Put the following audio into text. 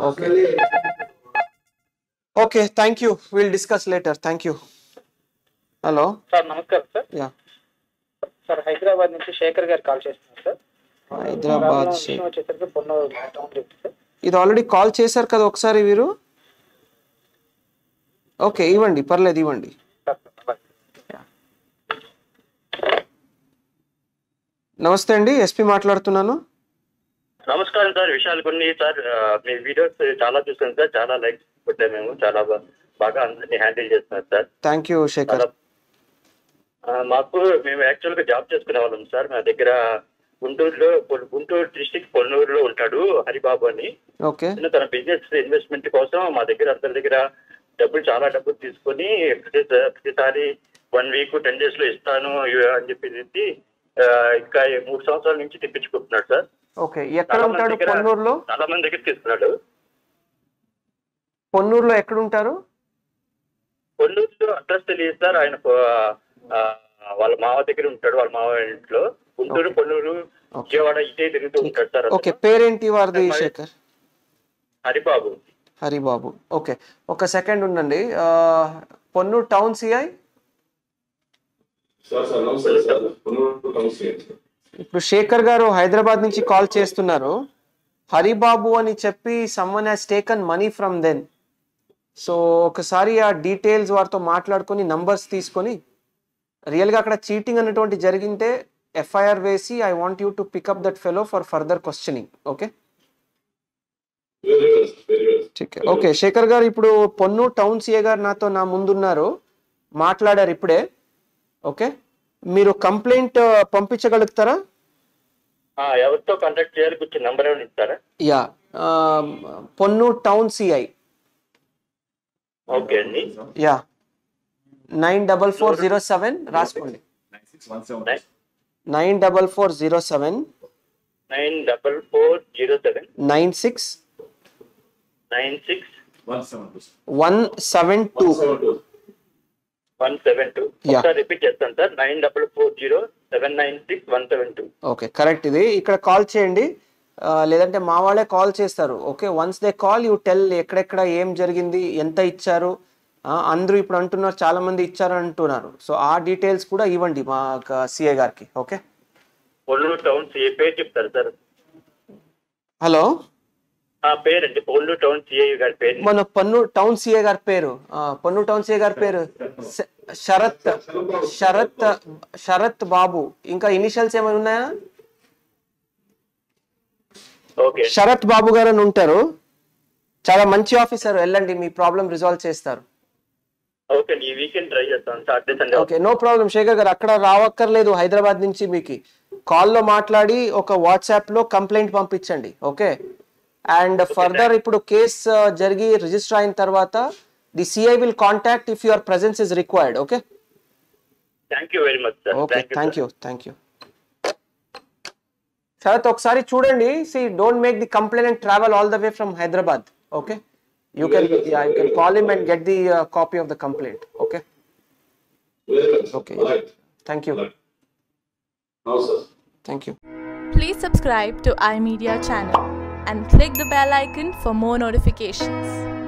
Okay okay thank you will discuss later thank you hello sir నమస్కారం sir yeah sir Hyderabad నుంచి శేఖర్ గారు call చేస్తున్నారు sir Hyderabad problem షేక్ విషయం వచ్చేసరికి పొన్నూరు టౌన్ లిఫ్ట్ సార్ ఇది ఆల్రెడీ కాల్ చేశారు కదా ఒకసారి వీరు ఓకే ఇవ్వండి పర్లేదు ఇవ్వండి సార్ సార్ నమస్తే అండి ఎస్పీ మాట్లాడుతున్నాను నమస్కారం సార్ విషయాలు కొన్ని సార్ ఆ, మీ వీడియోస్ చాలా చూసాను సార్ చాలా లైక్స్ కొట్టాం మేము చాలా బా- బాగా అందరినీ హ్యాండిల్ చేస్తున్నారు సార్ థ్యాంక్ యూ శేఖర్ చాలా ఆ, మాకు మేము యాక్చువల్ గా జాబ్ చేసుకునే వాళ్ళం సార్ మా దగ్గర గుంటూరులో పొల్- గుంటూరు డిస్టిక్ పొన్నూరులో ఉంటాడు హరిబాబు అని ఓకే తను తన బిజినెస్ ఇన్వెస్ట్మెంట్ కోసం మా దగ్గర అందరి దగ్గర డబ్బులు చాలా డబ్బులు తీసుకొని ప్రతి- ప్రతిసారి వన్ వీక్ టెన్ డేస్ లో ఇస్తాను ఇవి అని చెప్పేసి ఆ, ఇంకా మూడు సంవత్సరాల నుంచి తెప్పించుకుంటున్నాడు సార్ ఓకే ఎక్కడ చాలా మంది ఉంటాడు దగ్గర- పొన్నూరులో చాలా మంది దగ్గర తీసుకున్నాడు పొన్నూరులో ఎక్కడ ఉంటారు కొల్లూరులో అడ్రస్ తెలియదు సార్ ఆయన పో- ఆ, వాళ్ళ మావ దగ్గర ఉంటాడు వాళ్ళ మావ ఇంట్లో గుంటూరు Okay. కొల్లూరు విజయవాడ ఇదే తిరుగుతూ ఉంటాడు సార్ అతను. ఓకే పేరేంటి వారిది మరి- శేఖర్ హరిబాబు హరిబాబు ఓకే ఒక సెకండ్ ఉండండి ఆ, Ponnur town CI sir sir నమస్తే సార్ పొన్నూరు కౌన్సిల్ ఇప్పుడు శేఖర్ గారు హైదరాబాద్ నుంచి కాల్ చేస్తున్నారు హరిబాబు అని చెప్పి someone has taken money from then so ఒకసారి ఆ డీటెయిల్స్ వారితో మాట్లాడుకొని నంబర్స్ తీసుకొని రియల్గా అక్కడ చీటింగ్ అనేటువంటి జరిగింటే ఎఫ్ఐఆర్ వేసి I want you to pick up that fellow for further questioning okay very well very well ठीक है ఓకే శేఖర్ గారు ఇప్పుడు పొన్ను టౌన్ సిఏ గారు నాతో నా ముందున్నారు మాట్లాడారు ఇప్పుడే ఓకే మీరు కంప్లైంట్ పంపించగలుగుతారా ఆ, ఎవరితో కాంటాక్ట్ చేయాలి కొంచెం నంబర్ ఏమైనా ఇస్తారా yeah Ponnu town CI okay అండి yeah nine double four zero seven రాసుకోండి nine double four zero seven nine double four zero seven nine six nine six one seven two one seven two Yeah. ఒకసారి repeat చేస్తాను sir nine double four zero seven nine six one seven two okay correct ఇది ఇక్కడ call చేయండి ఆ, లేదంటే మా వాళ్ళే call చేస్తారు okay once they call you tell ఎక్కడెక్కడ ఏం జరిగింది ఎంత ఇచ్చారు ఆ, అందరూ ఇప్పుడు అంటున్నారు చాలా మంది ఇచ్చారు అంటున్నారు సో ఆ డీటెయిల్స్ కూడా ఇవ్వండి మా సిఏ గారికి ఓకే పొల్లూరు టౌన్ సిఏ పేరు చెప్తారు సార్ హలో ఆ పేరండి పొల్లూరు టౌన్ సిఐ గారి పేరు మన పన్ను టౌన్ సిఏ గారి పేరు ఆ, పన్ను టౌన్ సిఏ గారి పేరు శ- శరత్ శరత్ శరత్ బాబు ఇంకా ఇనిషియల్స్ ఏమైనా ఉన్నాయా ఓకే శరత్ బాబు గారు అని ఉంటారు చాలా మంచి ఆఫీసర్ వెళ్ళండి మీ ప్రాబ్లం రిజాల్వ్ చేస్తారు ఓకే ఈ వీకెండ్ ట్రై చేస్తాను Saturday Sunday okay no problem Shekhar garu అక్కడ రావక్కర్లేదు హైదరాబాద్ నుంచి మీకు కాల్లో మాట్లాడి ఒక వాట్సాప్ లో కంప్లైంట్ పంపించండి ఓకే అండ్ ఫర్దర్ ఇప్పుడు కేస్ జరిగి రిజిస్టర్ అయిన తర్వాత the CI will contact if your presence is required okay thank you very much sir okay thank you thank you Sharath ఒకసారి చూడండి see don't make the complaint and travel all the way from Hyderabad okay you can you can call him and get the copy of the complaint okay very well Okay. Right thank you no sir thank you Please subscribe to iMedia channel and click the bell icon for more notifications.